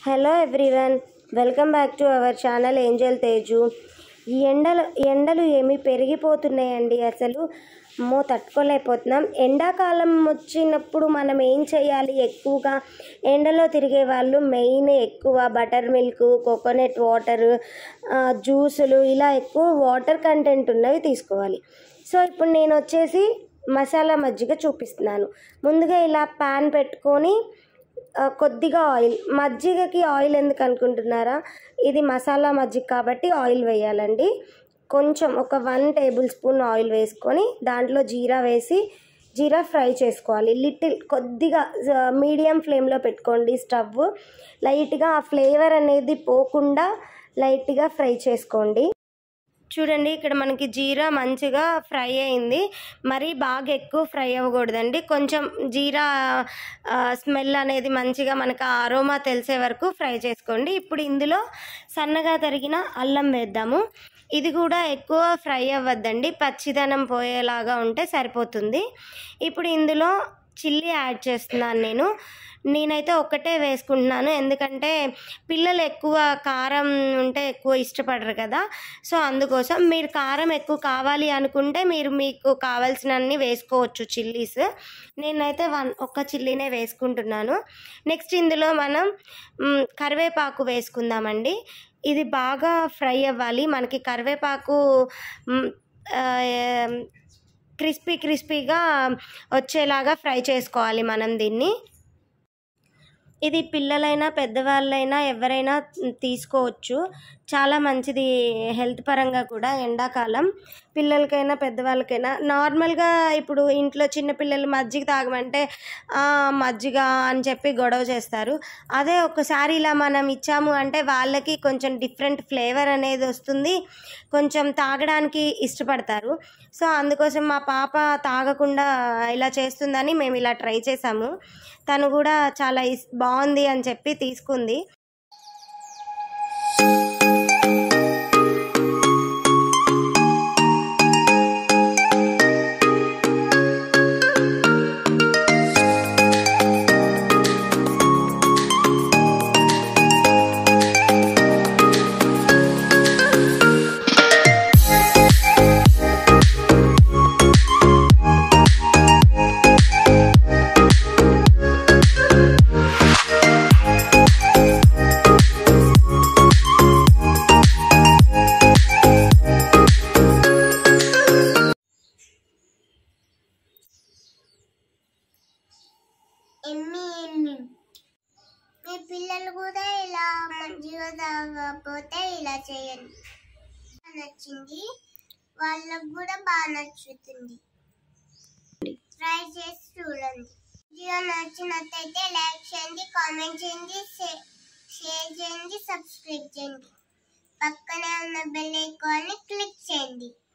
hello everyone welcome back to our channel angel Teju ఈ ఎండలు ఎండలు ఏమి పెరిగిపోతున్నాయండి అసలు అమ్మో తట్టుకోలేకపోతున్నాం ఎండాకాలం వచ్చినప్పుడు మనం ఏం చేయాలి ఎక్కువగా ఎండలో తిరిగే వాళ్ళు మెయిన్ ఎక్కువ బటర్ మిల్క్ కోకోనట్ వాటర్ జ్యూసులు ఇలా ఎక్కువ వాటర్ కంటెంట్ ఉన్నవి తీసుకోవాలి సో ఇప్పుడు నేను వచ్చేసి మసాలా మజ్జిగ చూపిస్తున్నాను ముందుగా ఇలా ప్యాన్ పెట్టుకొని ఆ, కొద్దిగా ఆయిల్ మజ్జిగకి ఆయిల్ ఎందుకు అనుకుంటున్నారా ఇది మసాలా మజ్జిగ కాబట్టి ఆయిల్ వేయాలండి కొంచెం ఒక వన్ టేబుల్ స్పూన్ ఆయిల్ వేసుకొని దాంట్లో జీరా వేసి జీరా ఫ్రై చేసుకోవాలి లిటిల్ కొద్దిగా మీడియం ఫ్లేమ్లో పెట్టుకోండి స్టవ్ లైట్గా ఆ ఫ్లేవర్ అనేది పోకుండా లైట్గా ఫ్రై చేసుకోండి చూడండి ఇక్కడ మనకి జీరా మంచిగా ఫ్రై అయింది మరీ బాగా ఎక్కువ ఫ్రై అవ్వకూడదండి కొంచెం జీరా ఆ, స్మెల్ అనేది మంచిగా మనకు ఆ అరోమా తెలిసే వరకు ఫ్రై చేసుకోండి ఇప్పుడు ఇందులో సన్నగా తరిగిన అల్లం వేద్దాము ఇది కూడా ఎక్కువ ఫ్రై అవ్వద్దండి పచ్చిదనం పోయేలాగా ఉంటే సరిపోతుంది ఇప్పుడు ఇందులో చిల్లీ యాడ్ చేస్తున్నాను నేను నేనైతే ఒక్కటే వేసుకుంటున్నాను ఎందుకంటే పిల్లలు ఎక్కువ కారం ఉంటే ఎక్కువ ఇష్టపడరు కదా సో అందుకోసం మీరు కారం ఎక్కువ కావాలి అనుకుంటే మీరు మీకు కావాల్సినన్ని వేసుకోవచ్చు చిల్లీస్ నేనైతే వన్ ఒక్క చిల్లీనే వేసుకుంటున్నాను నెక్స్ట్ ఇందులో మనం మ్, కరివేపాకు వేసుకుందామండి ఇది బాగా ఫ్రై అవ్వాలి మనకి కరివేపాకు మ్, ఆ, క్రిస్పీ క్రిస్పీగా వచ్చేలాగా ఫ్రై చేసుకోవాలి మనం దీన్ని ఇది పిల్లలైనా పెద్దవాళ్ళైనా ఎవరైనా తీసుకోవచ్చు చాలా మంచిది హెల్త్ పరంగా కూడా ఎండాకాలం పిల్లలకైనా పెద్దవాళ్ళకైనా నార్మల్గా ఇప్పుడు ఇంట్లో చిన్నపిల్లలు మజ్జిగ తాగమంటే "ఆ, మజ్జిగ అని చెప్పి గొడవ చేస్తారు అదే ఒకసారి ఇలా మనం ఇచ్చాము అంటే వాళ్ళకి కొంచెం డిఫరెంట్ ఫ్లేవర్ అనేది వస్తుంది కొంచెం తాగడానికి ఇష్టపడతారు సో అందుకోసం మా పాప తాగకుండా ఇలా చేస్తుందని మేము ఇలా ట్రై చేసాము తను కూడా చాలా ఇస్ బాగుంది అని చెప్పి తీసుకుంది ఎమ్మి ఎమ్మి మీ పిల్లలు కూడా ఇలా మంచిగా తాగకపోతే ఇలా చేయండి నచ్చింది వాళ్ళకు కూడా బాగా నచ్చుతుంది ట్రై చేసి చూడండి వీడియో నచ్చినట్టయితే లైక్ చేయండి కామెంట్ చేయండి షే- షేర్ చేయండి సబ్స్క్రైబ్ చేయండి పక్కనే ఉన్న బెల్ ఐకాన్ని క్లిక్ చేయండి